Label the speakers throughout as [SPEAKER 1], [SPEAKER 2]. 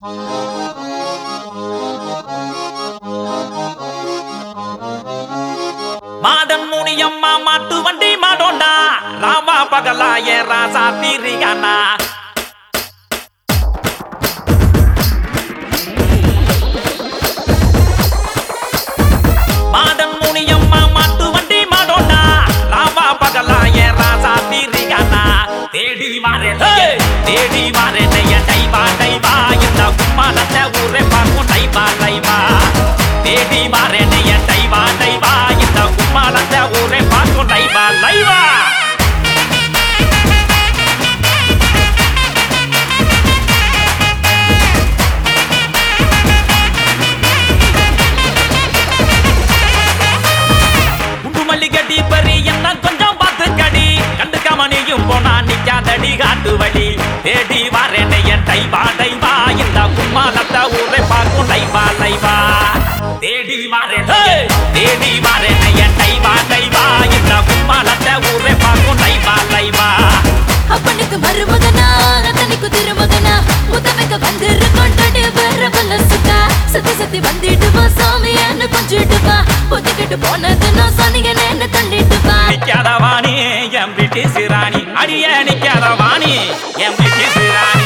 [SPEAKER 1] மாதன் முனியம்மா மாட்டு வண்டி மாடோண்டா ராமா பகலா ஏ ராசா தீரியானா மாதன் முனியம்மா மாட்டு வண்டி மாடோண்டா ராமா பகலா ஏ ராசா தீரியானா தேடி மாறே தேடி மாறே நெய்ய டைவா டைவா இந்த கும்மாலத்தை ஊரே பார்க்கும் டைவா டைவா தேடி மாறே நெய்ய டைவா டைவா இந்த கும்மாலத்தை ஊரே பார்க்கும் டைவா லைவா குண்டு மல்லிகட்டி பறி என்ன கொஞ்சம் பார்த்து கடி கண்டு கமனியும் போனா நிக்காதடி காட்டு வழி தேடி வாரேனே என் டைவா டைவா இந்த கும்மாலத்தை ஊரை பார்க்கும் டைவா லைவா தேடி வாரேனே தேடி வாரேனே என் டைவா டைவா இந்த கும்மாலத்தை ஊரை பார்க்கும் டைவா லைவா
[SPEAKER 2] அப்பனுக்கு மருமகனா அத்தனைக்கு திருமகனா முத்தமைக்க வந்திருக்கோம் தடி வரவல்ல சுத்தா சுத்தி சுத்தி வந்துடுவா சாமியான்னு கொஞ்சிடுவா ஒத்துக்கிட்டு போனது நான் சொன்னீங்க என்ன தள்ளிடுவா
[SPEAKER 1] நிக்காத வாணி என் பிரிட்டிஷ் ராணி அடிய நிக்காத வாணி என் பிரிட்டிஷ் ராணி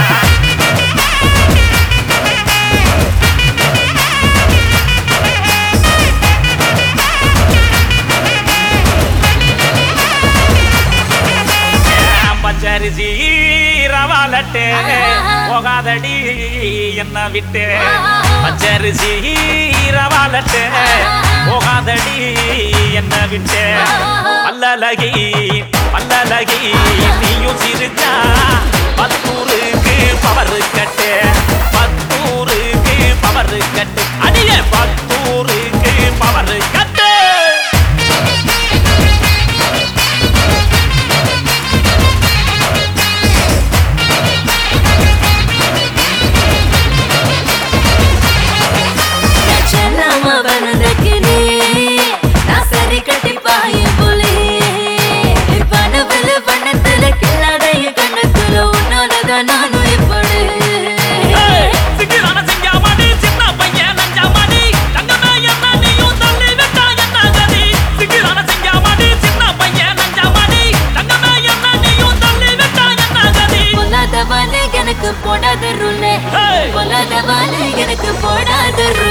[SPEAKER 1] ஏன் பச்சரிசி ரவாலட்டு போகாதடி என்ன விட்டு பச்சரிசி ரவாலட்டு போகாதடி என்ன விட்டு பல்லலகி பல்லலகி நீயும் சிரிச்சா பத்தூருக்கு பவர் கட்டு பத்தூருக்கு பவர் கட்டு அடிய பத்தூருக்கு பவர் கட்டு
[SPEAKER 2] செல்லாம வனதக்கினே நான் சரி கட்டி பாய புலி பணவில் வண்ணத்துல கில்லாத என் கண்ணுக்குள்ள உன்னாலதான் நானும் இப்படி
[SPEAKER 1] ஏய், சிக்கிரான சிங்காமணி, சின்ன பையன் நஞ்சாமணி, தங்கமே என்ன நீயும் தள்ளி விட்டா என்ன கதி? சிக்கிரான சிங்காமணி, சின்ன பையன் நஞ்சாமணி, தங்கமே என்ன நீயும் தள்ளி விட்டா என்ன கதி?
[SPEAKER 2] பொல்லாதவானே எனக்கு போடாத ரூலே
[SPEAKER 1] ஏய்.
[SPEAKER 2] பொல்லாதவானே எனக்கு போடாத ரூலே